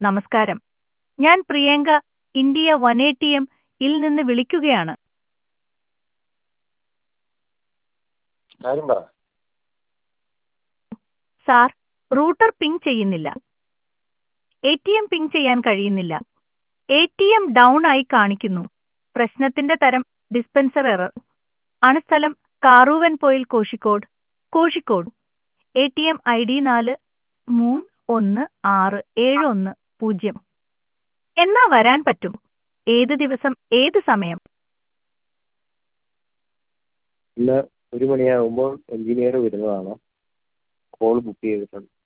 നമസ്കാരം ഞാൻ Priyanka India one A T M ഇൽ നിന്ന് വിളിക്കുകയാണ് കാര്യം പറ സാർ റൂട്ടർ പിങ് ചെയ്യുന്നില്ല എ ടി എം പിങ് ചെയ്യാൻ കഴിയുന്നില്ല എ ടി എം ഡൗൺ ആയി കാണിക്കുന്നു പ്രശ്നത്തിന്റെ തരം ഡിസ്പെൻസർ എറർ ആണ് സ്ഥലം Karuvanpoyil Kozhikode Kozhikode A T M I D നാല് മൂന്ന് ഒന്ന് ആറ് ഏഴ് ഒന്ന് പൂജ്യം എന്നാ വരാൻ പറ്റും ഏത് ദിവസം ഏത് സമയം ഇന്ന് ഒരു മണിയാകുമ്പോൾ എഞ്ചിനീയർ വരുന്നതാണ് കോൾ ബുക്ക് ചെയ്തിട്ടുണ്ട്